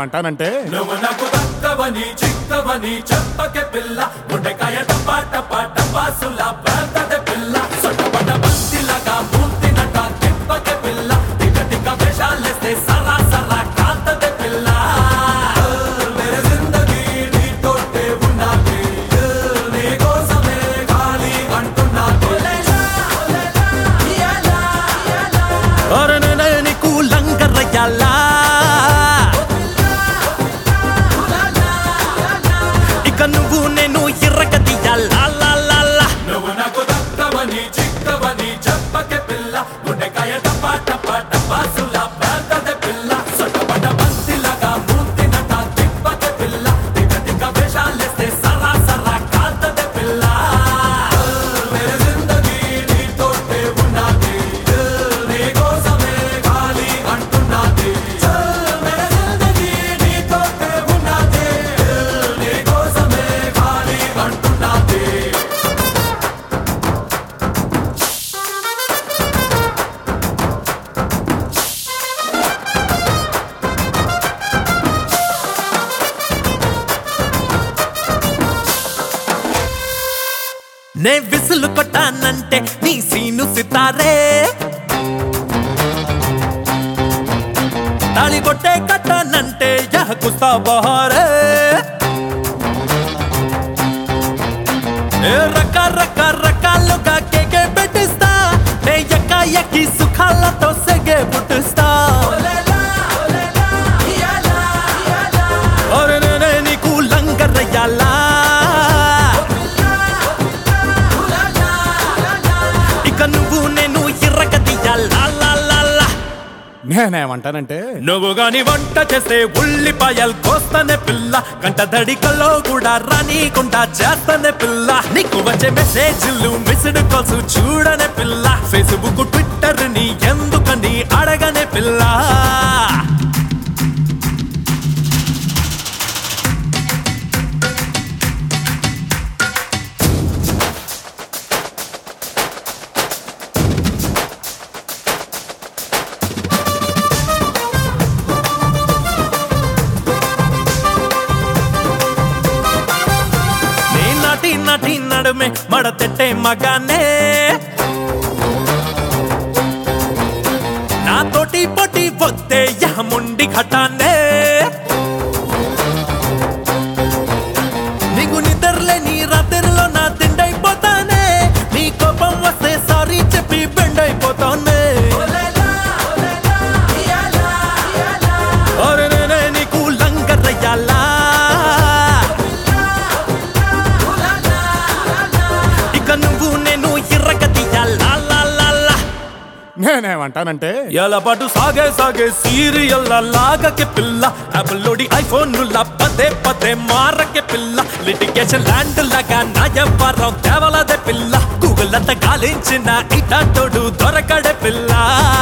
నేనేమంటానంటే నువ్వు నాకు దక్కవని చిక్కవని చెప్పకే పిల్ల గుండెకాయ టపా టపా టపాసుల పేదదే పిల్ల సొట్టపడ్డ బంతిలాగా మూర్తినట తిప్పకే పిల్ల టిక టిక వేషాలేస్తే సరా సరా కాంతదే పిల్ల మేరే జిందగీ నీతోటే ఉన్నది నీ కోసమే ఖాళీ అంటున్నది అరే నేనే నీకు లంగరయ్యాలా ఇక నువ్వు నేను ఎర్రగదియాలా లా లా లా నువ్వు నాకు దక్కవని చిక్కవని చెప్పకే పిల్ల గుండెకాయ టపా టపా టపాసుల పేదదే పిల్ల సొట్టపడ్డ బంతిలాగా మూర్తినట తిప్పకే పిల్ల టిక టిక వేషాలేస్తే సరా సరా కాంతదే పిల్ల మేరే జిందగీ నీతోటే ఉన్నది నీ కోసమే ఖాళీ అంటున్నది మేరే జిందగీ నీతోటే ఉన్నది నీ కోసమే ఖాళీ అంటున్నది నే విసులు కొట్టానంటే నీ సీను సితారే తాళి కొట్టే కట్టానంటే యహ కుస్తా బహారే ఏ రక రక రకాలుగా కేకే పెట్టిస్తా నే ఎక్క ఎక్కి సుఖాలతో సెగే పుట్టిస్తా ఒరే నేనే నీకు లంగరయ్యాలా ఇక నువ్వు నేను ఎర్రగదియాలా లా లా లా నేనేమంటానంటే నువ్వు గాని వంట చేస్తే ఉల్లిపాయలు కోస్తానే పిల్ల గంట దడికల్లో కూడా రానీకుండా చేస్తానే పిల్ల నీకు వచ్చే మెసేజ్లు మిస్డ్ కాల్స్ చూడనే పిల్ల ఫేస్బుక్ ట్విట్టర్ ని ఎందుకని అడగనే పిల్ల నీ నటి నటి నడుమే మడతెట్టే మగానే నాతోటి పొట్టి పొత్తే యహముండి ఘటానే నీకు నిద్రలే నీ రాత్రిలో నా తిండైపోతానే నీ కోపం వస్తే సారీ చెప్పి బెండైపోతానే ఒరే నేనే నీకు లంగరయ్యాలా ఇక నువ్వు నేను ఎర్రగదియాలా లా లా లా నేనేమంటానంటే ఎలా పాటు సాగే సాగే సీరియల్ లాగకే పిల్ల యాపిల్లోడి ఐఫోన్ పదే పదే మారకే పిల్ల లిటిగేషన్ ల్యాండ్ లాగా నా వ్యవహారం తేవలదే పిల్ల గూగుల్ అంతా గాలించిన ఇటాటోడు దొరకడే పిల్ల